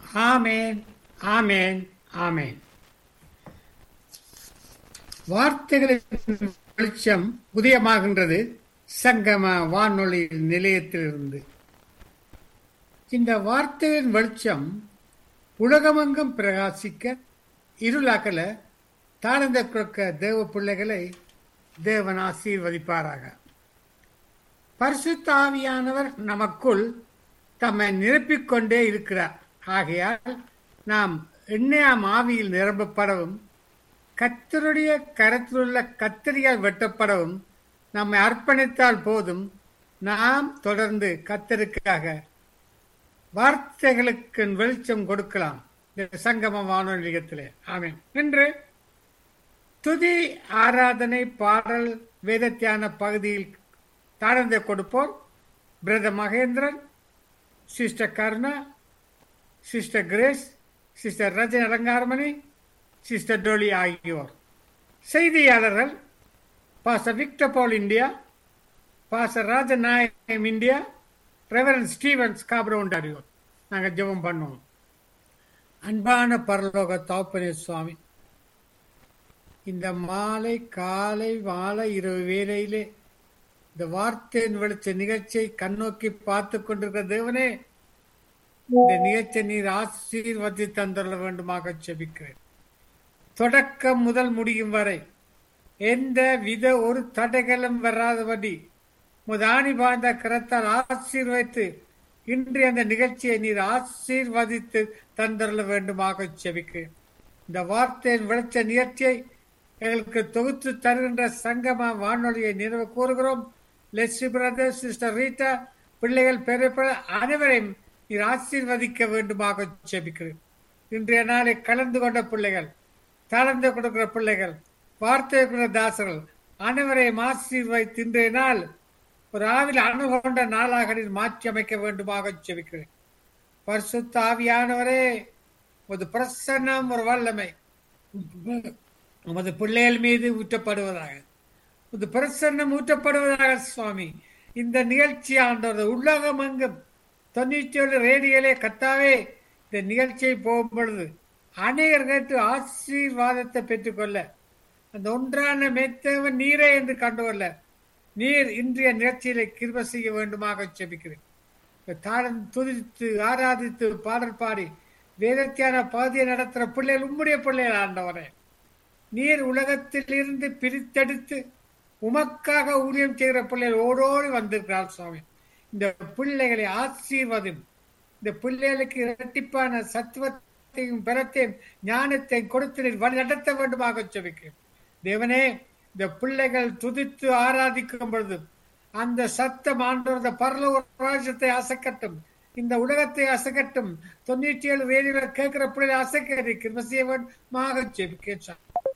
ஆமேன் ஆமேன் ஆமேன் வார்த்தைகளின் வெளிச்சம் உதயமாகின்றது சங்கம வானொலி நிலையத்திலிருந்து இந்த வார்த்தையின் வெளிச்சம் உலகமெங்கும் பிரகாசிக்க இருளாக்கல தாழ்ந்த கொடுக்க தேவ பிள்ளைகளை தேவன் ஆசீர்வதிப்பாராக பரிசுத்த ஆவியானவர் நமக்குள் தம்மை நிரப்பிக்கொண்டே இருக்கிறார் ஆகையால் நாம் எண்ணெயாம் ஆவியில் நிரம்பப்படவும் கத்தருடைய கரத்திலுள்ள கத்தரியால் வெட்டப்படவும் நம்மை அர்ப்பணித்தால் போதும் நாம் தொடர்ந்து கத்தருக்காக வார்த்தைகளுக்கு வெளிச்சம் கொடுக்கலாம் இந்த சங்கம வானொலி நிலையத்திலே ஆமேன் இன்று துதி ஆராதனை பாடல் வேதத்தியான பகுதியில் தாழ்ந்த கொடுப்போர் brother Mahendran sister Karuna sister Grace sister Rajan Alangaramani sister Dolly ஆகியோர் செய்தியாளர்கள் பாச விக்டர் பால் இந்தியா பாச ராஜநாயகம் இந்தியா ரெவரன் ஸ்டீவன்ஸ் காப்ரவுண்ட் அறிவோர் நாங்கள் ஜெபம் பண்ணுவோம் அன்பான பரலோக தாப்பனே சுவாமி இந்த மாலை காலை மாலை இரவு வேளையிலே இந்த வார்த்தையின் வெளிச்ச நிகழ்ச்சியை கண்ணோக்கி பார்த்து கொண்டிருக்கிற தேவனே இந்த நிகழ்ச்சியை நீர் ஆசீர்வதி தந்துள்ள வேண்டுமாக செபிக்கிறேன் தொடக்கம் முதல் முடியும் வரை எந்த வித ஒரு தடைகளும் வராதபடி முதானி பாய்ந்த கரத்தால் ஆசீர்வைத்து இன்று அந்த நிகழ்ச்சியை நீர் ஆசீர்வதித்து தந்துள்ள வேண்டுமாக செபிக்கிறேன் இந்த வார்த்தையின் வெளிச்ச நிகழ்ச்சியை எங்களுக்கு தொகுத்து தருகின்ற சங்கம வானொலியை நினைவு கூறுகிறோம் லெஸ்ஸி பிரதர் சிஸ்டர் ரீட்டா பிள்ளைகள் பெரிய அனைவரையும் நீர் ஆசீர்வதிக்க வேண்டுமாக செபிக்கிறேன் இன்றைய நாளை கலந்து கொண்ட பிள்ளைகள் தாழ்ந்து கொடுக்கிற பிள்ளைகள் வார்த்தை கொடுக்கிற தாசர்கள் அனைவரையும் ஆசீர்வதித்து இன்றைய நாள் ஒரு ஆவில் அணுகொண்ட நாளாக நீர் மாற்றி அமைக்க வேண்டுமாக செபிக்கிறேன் பரிசுத்த ஆவியானவரே ஒரு பிரசன்னம் ஒரு வல்லமை உமது பிள்ளைகள் மீது ஊற்றப்படுவதாக இது பிரசன்னம் ஊற்றப்படுவதாக சுவாமி இந்த நிகழ்ச்சி ஆண்டது உலகம் எங்கும் தொண்ணூற்றி ஏழு ரேடியோலே கத்தாவே இந்த நிகழ்ச்சியை போகும் பொழுது அநேகர் கேட்டு ஆசீர்வாதத்தை பெற்றுக்கொள்ள அந்த ஒன்றான மெத்தவன் நீரே என்று கண்டுகொள்ள நீர் இன்றைய நிகழ்ச்சியில கிருப செய்ய வேண்டுமாக செபிக்கிறேன் தாளம் துதித்து ஆராதித்து பாடல் பாடி வேதத்தியான பகுதியை நடத்துகிற பிள்ளைகள் உம்முடைய பிள்ளைகள் ஆண்டவரே நீர் உலகத்தில் இருந்து பிரித்தெடுத்து உமக்காக ஊழியம் செய்கிற பிள்ளைகள் ஓடோடி வந்திருக்கிறார் சுவாமி இந்த பிள்ளைகளை ஆசீர்வதும் இந்த பிள்ளைகளுக்கு இரட்டிப்பான சத்துவத்தையும் பலத்தையும் ஞானத்தையும் கொடுத்து நீர் வழி நடத்த வேண்டுமாக செபிக்கிறேன் தேவனே இந்த பிள்ளைகள் துதித்து ஆராதிக்கும் பொழுது அந்த சத்தம் ஆண்டோட பரலோக ராஜ்யத்தை அசைக்கட்டும் இந்த உலகத்தை அசைக்கட்டும் தொண்ணூற்றி ஏழு வேதிகளை கேட்கிற பிள்ளைகளை அசைக்க கிரும செய்ய வேண்டுமாக ஜெபிக்க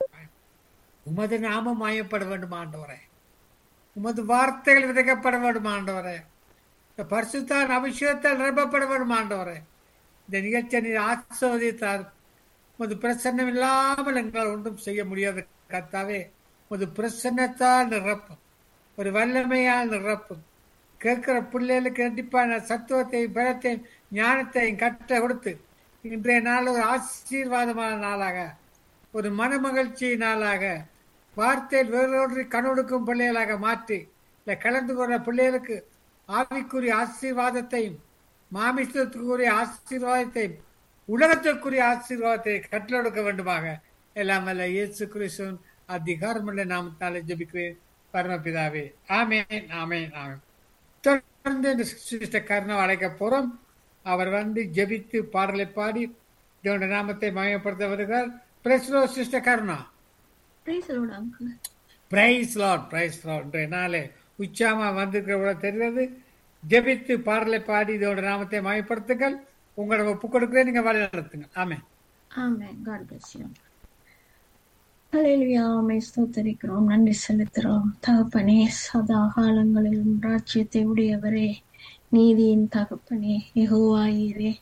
உமது நாமம் மாயப்பட வேண்டும் ஆண்டவரே உமது வார்த்தைகள் விதைக்கப்பட வேண்டும் ஆண்டவரே இந்த பரிசுத்தான் அபிஷேகத்தால் நிரப்பப்பட வேண்டும் ஆண்டவரே இந்த நிகழ்ச்சியை நீர் ஆசிர்வதித்தார் உமது பிரசன்னம் இல்லாமல் எங்களால் ஒன்றும் செய்ய முடியாது கர்த்தாவே உமது பிரசன்னத்தால் நிரப்பும் ஒரு வல்லமையால் நிரப்பும் கேட்கிற பிள்ளைகளுக்கு கண்டிப்பான சத்துவத்தையும் பலத்தையும் ஞானத்தையும் கற்ற கொடுத்து இன்றைய நாள் ஒரு ஆசீர்வாதமான நாளாக ஒரு மனமகிழ்ச்சி நாளாக வார்த்தையில் வேறொரு கண்ணொடுக்கும் பிள்ளைகளாக மாற்றி இல்லை கலந்து கொண்ட பிள்ளைகளுக்கு ஆவிக்குரிய ஆசீர்வாதத்தையும் மாமிசத்துக்குரிய ஆசீர்வாதத்தையும் உலகத்திற்குரிய ஆசீர்வாதத்தை கட்டளெடுக்க வேண்டுமாக எல்லாம் வல்ல இயேசு கிறிஸ்துவின் அதிகாரமுள்ள நாமத்தாலே ஜபிக்கிறேன் பரமபிதாவே ஆமேன் ஆமேன் ஆமேன் தொடர்ந்து இந்த சிஸ்டர் கருணா அழைக்க போறோம் அவர் வந்து ஜெபித்து பாடலை பாடி தேவனுடைய நாமத்தை மயப்படுத்த வருகிறார் பிரஸ்லோ sister Karuna praise Lord praise Lord நாளே உச்சாமா வந்திருக்கிறவங்கள தெரிகிறது ஜெபித்து பாடலை பாடி இதோட நாமத்தை மயப்படுத்துங்கள் உங்களோட ஒப்பு கொடுக்கிறேன் நீங்க வழி நடத்துங்க ஆமே Amen. God bless you. ஹalleluya உம்மை ஸ்தோத்தரிக்கிறோம் நன்றி செலுத்துகிறோம் தகப்பனே சதா காலங்களிலும் ராஜ்யத்தை உடையவரே நீதியின் தகப்பனே யெகோவாயிரே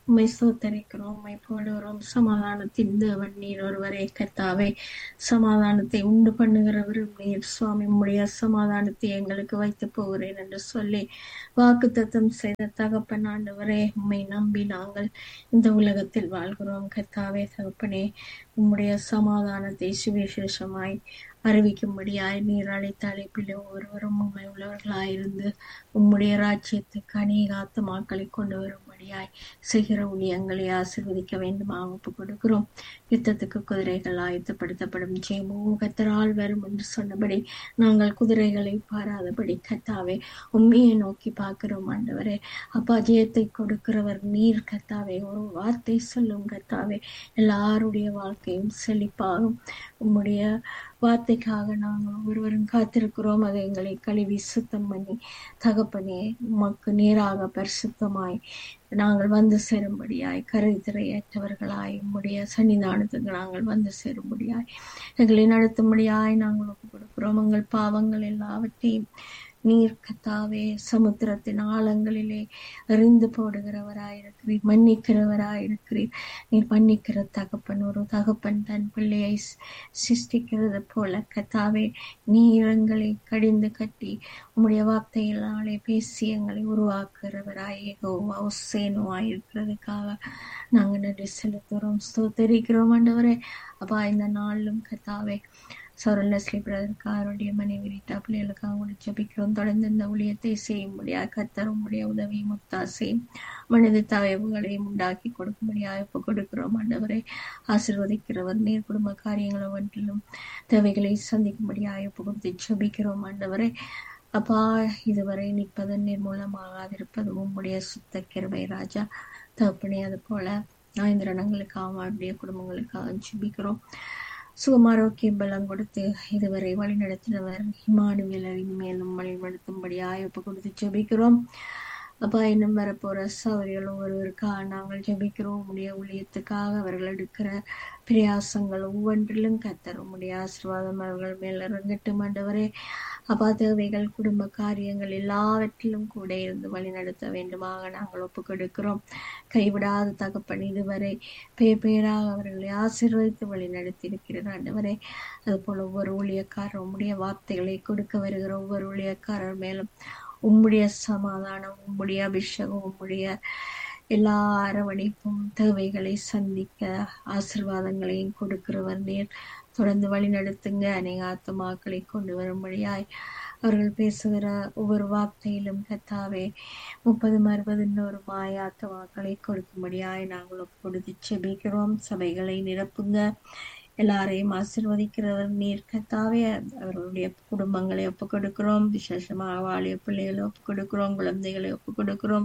உம்மை ஸ்தோத்தரிக்கிறோம் உம்மை போடுகிறோம் சமாதானத்தின் தேவன் நீர் ஒருவரே கர்த்தாவே சமாதானத்தை உண்டு பண்ணுகிறவரும் நீர் சுவாமி உம்முடைய சமாதானத்தை எங்களுக்கு வைத்து போகிறேன் என்று சொல்லி வாக்கு தத்தம் செய்த தகப்பன் ஆண்டவரே உம்மை நம்பி நாங்கள் இந்த உலகத்தில் வாழ்கிறோம் கர்த்தாவே தகப்பனே உம்முடைய சமாதானத்தை சுவிசேஷமாய் அறிவிக்கும்படியாய் நீர் அழைத்த அழைப்பில் ஒவ்வொருவரும் உண்மை உள்ளவர்களாயிருந்து உம்முடைய ராஜ்யத்துக்கு அநேக ஆத்மாக்களை கொண்டு வரும்படியாய் செய்கிற ஊழியங்களை ஆசிர்வதிக்க வேண்டுமா ஒப்பு கொடுக்கிறோம் யுத்தத்துக்கு குதிரைகள் ஆயத்தப்படுத்தப்படும் ஜெயமும் கத்தரால் வரும் என்று சொன்னபடி நாங்கள் குதிரைகளை பாராதபடி கத்தாவே உண்மையை நோக்கி பார்க்கிறோம் ஆண்டவரே அப்பா ஜெயத்தை கொடுக்கிறவர் நீர் கத்தாவே ஒரு வார்த்தை சொல்லும் கத்தாவே எல்லாருடைய வாழ்க்கையும் செழிப்பாகும் உம்முடைய வார்த்தைக்காக நாங்கள் ஒருவரும் காத்திருக்கிறோம் அதை எங்களை கழுவி சுத்தம் பண்ணி தகப்பனே உமக்கு நேராக பரிசுத்தமாய் நாங்கள் வந்து சேரும்படியாய் கருத்திரையற்றவர்களாய் உம்முடைய சன்னிதானத்துக்கு நாங்கள் வந்து சேரும்படியாய் எங்களை நடத்தும்படியாய் நாங்கள் ஒப்பு கொடுக்கிறோம் எங்கள் பாவங்கள் எல்லாவற்றையும் நீர் கத்தாவே சமுத்திரத்தின் ஆழங்களிலே எறிந்து போடுகிறவராயிருக்கிறீர் மன்னிக்கிறவராயிருக்கிறீர் நீர் மன்னிக்கிற தகப்பன் ஒரு தகப்பன் தன் பிள்ளையை சிருஷ்டிக்கிறது போல கத்தாவே நீர் எங்களை கடிந்து கட்டி உம்முடைய வார்த்தைகளாலே பேசி எங்களை உருவாக்குறவராய் அவசேனுவாய் இருக்கிறதுக்காக நாங்கள் நன்றி செலுத்துகிறோம் ஸ்தோத்தரிக்கிறோம் ஆண்டவரே அப்பா இந்த நாளிலும் கத்தாவே சௌரன் லெஸ்லி பிரதருக்கு அவருடைய மனைவி ரீட்டா பிள்ளைகளுக்காக கூட ஜபிக்கிறோம் தொடர்ந்து இந்த ஊழியத்தை செய்யும்படியாக கத்தரும்படிய உதவி முத்தாசையும் மனித தவைவுகளையும் உண்டாக்கி கொடுக்கும்படியாக இப்போ கொடுக்கிறோம் ஆண்டவரை ஆசிர்வதிக்கிறவர் நீர் குடும்ப காரியங்கள் ஒவ்வொன்றிலும் தேவைகளை சந்திக்கும்படியாக இப்போ கொடுத்து ஜபிக்கிறோம் ஆண்டவரை அப்பா இதுவரை நிற்பதன் நிர்மூலமாகாதிருப்பது உம்முடைய சுத்த கிருபை ராஜா தகப்பனே அது போல ஆய்ந்திரணங்களுக்காக அவருடைய குடும்பங்களுக்காக ஜபிக்கிறோம் சுகமாரோக்கியம் பலம் கொடுத்து இதுவரை வழி நடத்தினவர் இமானுவேலரின் மேலும் வழிநடத்தும்படியாக ஒப்பு கொடுத்து ஜெபிக்கிறோம் அப்பா இன்னும் வரப்போற சௌரியலும் ஒருவருக்காக நாங்கள் ஜெபிக்கிறோம் உடைய ஊழியத்துக்காக அவர்கள் எடுக்கிற பிரயாசங்கள் ஒவ்வொன்றிலும் கத்தர் உம்முடைய ஆசீர்வாதம் அவர்கள் மேல் இறங்கட்டும் ஆண்டவரே அப்பா தேவைகள் குடும்ப காரியங்கள் எல்லாவற்றிலும் கூட இருந்து வழி நடத்த வேண்டுமாக நாங்கள் ஒப்பு கொடுக்கிறோம் கைவிடாத தகப்பன் இதுவரை பேர் பேராக அவர்களை ஆசீர்வதித்து வழி நடத்தி இருக்கிறார் ஆண்டவரே அது போல ஒவ்வொரு ஊழியக்காரர் உம்முடைய வார்த்தைகளை கொடுக்க வருகிற ஒவ்வொரு ஊழியக்காரர் மேலும் உம்முடைய சமாதானம் உம்முடைய அபிஷேகம் உம்முடைய எல்லா அரவணைப்பும் தேவைகளை சந்திக்க ஆசிர்வாதங்களையும் கொடுக்கிறவர் நீர் தொடர்ந்து வழி நடத்துங்க அநேக ஆத்மாக்களை கொண்டு வரும்படியாய் அவர்கள் பேசுகிற ஒவ்வொரு வார்த்தையிலும் கத்தாவே முப்பது அறுபது இன்னொரு மாய ஆத்மாக்களை கொடுக்கும்படியாய் நாங்கள் கொடுத்து செபிக்கிறோம் சபைகளை நிரப்புங்க எல்லாரையும் ஆசிர்வதிக்கிறவர் நீர் கத்தாவே அவர்களுடைய குடும்பங்களை ஒப்பு கொடுக்கிறோம் விசேஷமாக வாழிய பிள்ளைகளை ஒப்பு கொடுக்கிறோம் குழந்தைகளை ஒப்பு கொடுக்கிறோம்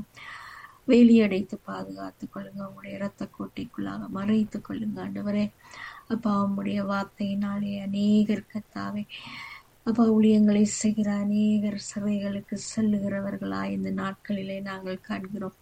வேலி அடைத்து பாதுகாத்துக் கொள்ளுங்க உங்களுடைய இரத்த கோட்டைக்குள்ளாக மறைத்துக் கொள்ளுங்க ஆண்டவரே அப்பா உம்முடைய வார்த்தையினாலே அநேகர் கத்தாவே அப்பா ஊழியங்களை செய்கிற அநேகர் சிறைகளுக்கு செல்லுகிறவர்களாய் இந்த நாட்களிலே நாங்கள் காண்கிறோம்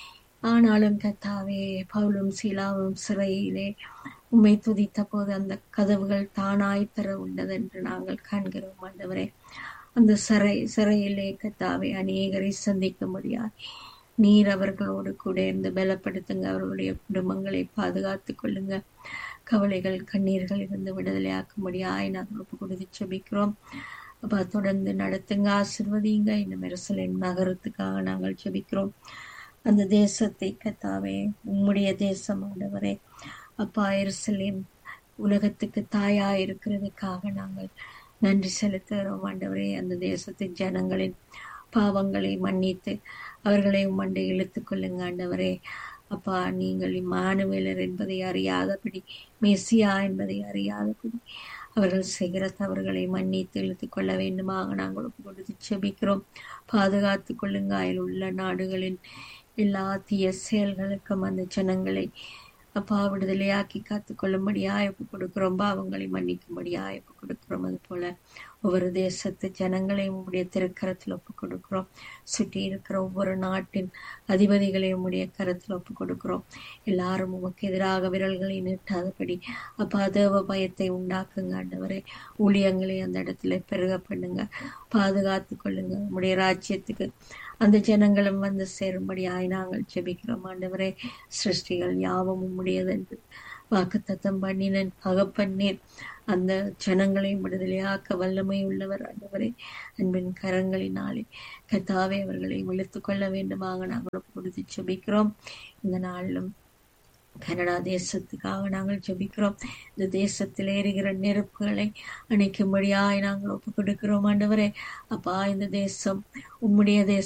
ஆனாலும் கத்தாவே பவுலும் சீலாவும் சிறையிலே உம்மை துதித்த போது அந்த கதவுகள் தானாய் திற உள்ளதென்று நாங்கள் காண்கிறோம் ஆண்டவரே அந்த சிறை சிறையிலே கத்தாவே அநேகரை சந்திக்க முடியாது நீர் அவர்களோடு கூட இருந்து பலப்படுத்துங்க அவர்களுடைய குடும்பங்களை பாதுகாத்துக் கொள்ளுங்க கவலைகள் கண்ணீர்கள் இருந்து விடுதலையாக்கும்படியாய் நாங்கள் ஒப்பு கொடுத்து செபிக்கிறோம் அப்பா தொடர்ந்து நடத்துங்க ஆசிர்வதிங்க இந்த மெரசலின் நகரத்துக்காக நாங்கள் செபிக்கிறோம் அந்த தேசத்தை கத்தாவே உம்முடைய தேசம் ஆண்டவரே அப்பா எருசலேம் உலகத்துக்கு தாயா இருக்கிறதுக்காக நாங்கள் நன்றி செலுத்துகிறோம் ஆண்டவரே அந்த தேசத்தின் ஜனங்களின் பாவங்களை மன்னித்து அவர்களை உம்மண்டை இழுத்துக் கொள்ளுங்க ஆண்டவரே அப்பா நீங்கள் இம்மானுவேலர் என்பதை அறியாதபடி மெசியா என்பதை அறியாதபடி அவர்கள் செய்கிற தவறுகளை மன்னித்து இழுத்துக் கொள்ள வேண்டுமாக நாங்கள் ஒப்பு கொடுத்து செபிக்கிறோம் பாதுகாத்து கொள்ளுங்க அதில் உள்ள நாடுகளின் எல்லா தீய செயல்களுக்கும் அந்த ஜனங்களை அப்பா விடுதலையாக்கி காத்து கொள்ளும்படியாய் ஒப்பு கொடுக்கிறோம் பாவங்களை மன்னிக்கும்படியாய் ஒப்பு கொடுக்கிறோம் அது போல ஒவ்வொரு தேசத்து ஜனங்களையும் உடைய திருக்கரத்தில் ஒப்பு கொடுக்கிறோம் சுற்றி இருக்கிற ஒவ்வொரு நாட்டின் அதிபதிகளையும் உடைய கரத்தில் ஒப்பு கொடுக்கிறோம் எல்லாரும் உமக்கு எதிராக விரல்களை நீட்டாதபடி அப்பா தேவ பயத்தை உண்டாக்குங்க ஆண்டவரே ஊழியங்களை அந்த இடத்துல பெருக பண்ணுங்க பாதுகாத்து கொள்ளுங்க உங்களுடைய ராஜ்யத்துக்கு அந்த ஜனங்களும் வந்து சேரும்படியாய் நாங்கள் ஜெபிக்கிறோம் ஆண்டவரே சிருஷ்டிகள் யாவும் உம்முடையது என்று வாக்குத்தத்தம் பண்ணினன் தகப்பன்னீர் அந்த ஜனங்களையும் விடுதலையாக்க வல்லமை உள்ளவர் ஆண்டவரே அன்பின் கரங்களினாலே கத்தாவே அவர்களை விழுத்துக் கொள்ள வேண்டுமாக நாங்கள் கொடுத்து ஜெபிக்கிறோம் இந்த நாளிலும் கனடா தேசத்துக்காக நாங்கள் ஜெபிக்கிறோம் இந்த தேசத்தில் எரிகிற நெருப்புகளை அணைக்கும்படியாய் நாங்கள் ஒப்பு கொடுக்கிறோம் ஆண்டவரே அப்பா இந்த தேசம் உம்முடைய தேசம்